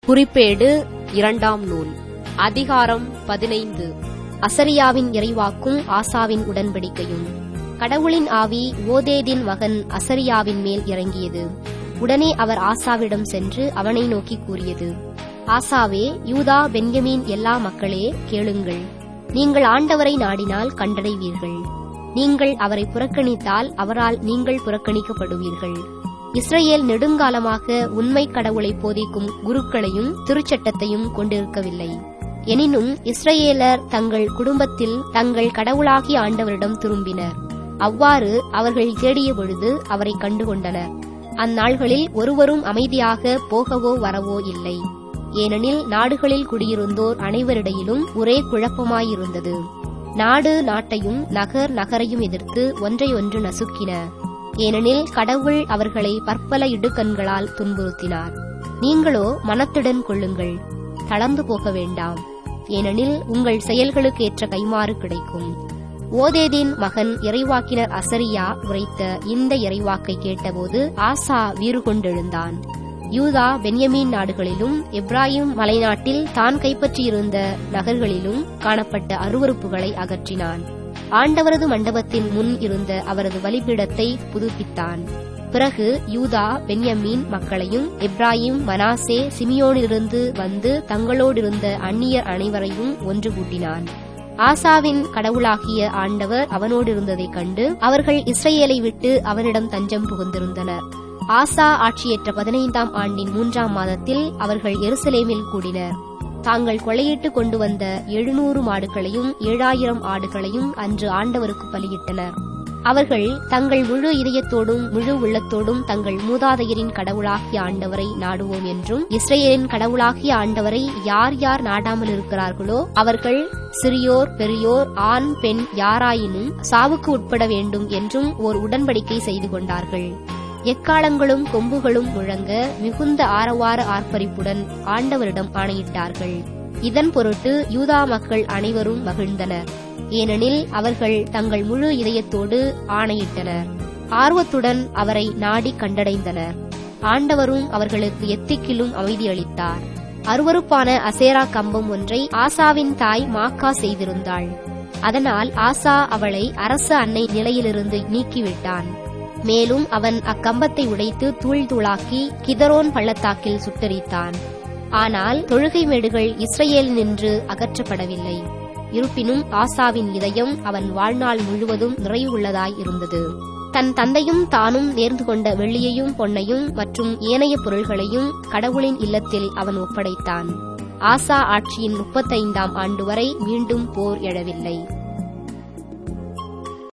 குறிப்பேடு இரண்டாம் நூல் அதிகாரம் பதினைந்து அசரியாவின் இறைவாக்கும் ஆசாவின் உடன்படிக்கையும் கடவுளின் ஆவி ஓதேதின் மகன் அசரியாவின் மேல் இறங்கியது உடனே அவர் ஆசாவிடம் சென்று அவனை நோக்கி கூறியது ஆசாவே யூதா பென்யமீன் எல்லா மக்களே கேளுங்கள் நீங்கள் ஆண்டவரை நாடினால் கண்டடைவீர்கள் நீங்கள் அவரை புறக்கணித்தால் அவரால் நீங்கள் புறக்கணிக்கப்படுவீர்கள் இஸ்ரேல் நெடுங்காலமாக உண்மை கடவுளை போதிக்கும் குருக்களையும் திருச்சட்டத்தையும் கொண்டிருக்கவில்லை எனினும் இஸ்ரேலர் தங்கள் குடும்பத்தில் தங்கள் கடவுளாகிய ஆண்டவரிடம் திரும்பினர் அவ்வாறு அவர்கள் தேடிய பொழுது அவரை கண்டுகொண்டனர் அந்நாள்களில் ஒருவரும் அமைதியாக போகவோ வரவோ இல்லை ஏனெனில் நாடுகளில் குடியிருந்தோர் அனைவரிடையிலும் ஒரே குழப்பமாயிருந்தது நாடு நாட்டையும் நகர் நகரையும் எதிர்த்து ஒன்றையொன்று நசுக்கின ஏனெனில் கடவுள் அவர்களை பற்பல இடுக்கண்களால் துன்புறுத்தினார் நீங்களோ மனத்துடன் கொள்ளுங்கள் தளர்ந்து போக வேண்டாம் ஏனெனில் உங்கள் செயல்களுக்கு ஏற்ற கைமாறு கிடைக்கும் ஓதேதின் மகன் இறைவாக்கினர் அசரியா உரைத்த இந்த இறைவாக்கை கேட்டபோது ஆசா வீறு கொண்டெழுந்தான் யூதா பென்யமீன் நாடுகளிலும் எப்ராஹிம் மலைநாட்டில் தான் கைப்பற்றியிருந்த நகர்களிலும் காணப்பட்ட அருவறுப்புகளை அகற்றினான் ஆண்டவரது மண்டபத்தின் முன் இருந்த அவரது பலிபீடத்தை புதுப்பித்தான் பிறகு யூதா பென்யமீன் மக்களையும் எப்ராஹிம் மனாசே சிமியோனிலிருந்து வந்து தங்களோடிருந்த அந்நியர் அனைவரையும் ஒன்று கூட்டினான் ஆசாவின் கடவுளாகிய ஆண்டவர் அவனோடிருந்ததைக் கண்டு அவர்கள் இஸ்ரேலை விட்டு அவனிடம் தஞ்சம் புகுந்திருந்தனர் ஆசா ஆட்சியேற்ற பதினைந்தாம் ஆண்டின் மூன்றாம் மாதத்தில் அவர்கள் எருசலேமில் கூடினர் தாங்கள் கொள்ளையிட்டு கொண்டு வந்த எழுநூறு மாடுகளையும் ஏழாயிரம் ஆடுகளையும் அன்று ஆண்டவருக்கு பலியிட்டனர் அவர்கள் தங்கள் முழு இதயத்தோடும் முழு உள்ளத்தோடும் தங்கள் மூதாதையரின் கடவுளாகிய ஆண்டவரை நாடுவோம் என்றும் இஸ்ரேலின் கடவுளாகிய ஆண்டவரை யார் யார் நாடாமல் இருக்கிறார்களோ அவர்கள் சிறியோர் பெரியோர் ஆண் பெண் யாராயினும் சாவுக்கு உட்பட வேண்டும் என்றும் ஓர் உடன்படிக்கை செய்து கொண்டார்கள் எக்காலங்களும் கொம்புகளும் முழங்க மிகுந்த ஆரவார ஆர்ப்பரிப்புடன் ஆண்டவரிடம் ஆணையிட்டார்கள் இதன் பொருட்டு யூதா மக்கள் அனைவரும் மகிழ்ந்தனர் ஏனெனில் அவர்கள் தங்கள் முழு இதயத்தோடு ஆணையிட்டனர் ஆர்வத்துடன் அவரை நாடி கண்டடைந்தனர் ஆண்டவரும் அவர்களுக்கு எத்திக்கிலும் அமைதியளித்தார் அருவருப்பான அசேரா கம்பம் ஒன்றை ஆசாவின் தாய் மாக்கா செய்திருந்தாள் அதனால் ஆசா அவளை அரச அன்னை நிலையிலிருந்து நீக்கிவிட்டான் மேலும் அவன் அக்கம்பத்தை உடைத்து தூள் தூளாக்கி கிதரோன் பள்ளத்தாக்கில் சுட்டரித்தான் ஆனால் தொழுகை மேடுகள் இஸ்ரேல் நின்று அகற்றப்படவில்லை இருப்பினும் ஆசாவின் இதயம் அவன் வாழ்நாள் முழுவதும் நிறைவுள்ளதாய் இருந்தது தன் தந்தையும் தானும் நேர்ந்து கொண்ட வெள்ளியையும் பொன்னையும் மற்றும் ஏனைய பொருள்களையும் கடவுளின் இல்லத்தில் அவன் ஒப்படைத்தான் ஆசா ஆட்சியின் முப்பத்தைந்தாம் ஆண்டு வரை மீண்டும் போர் எழவில்லை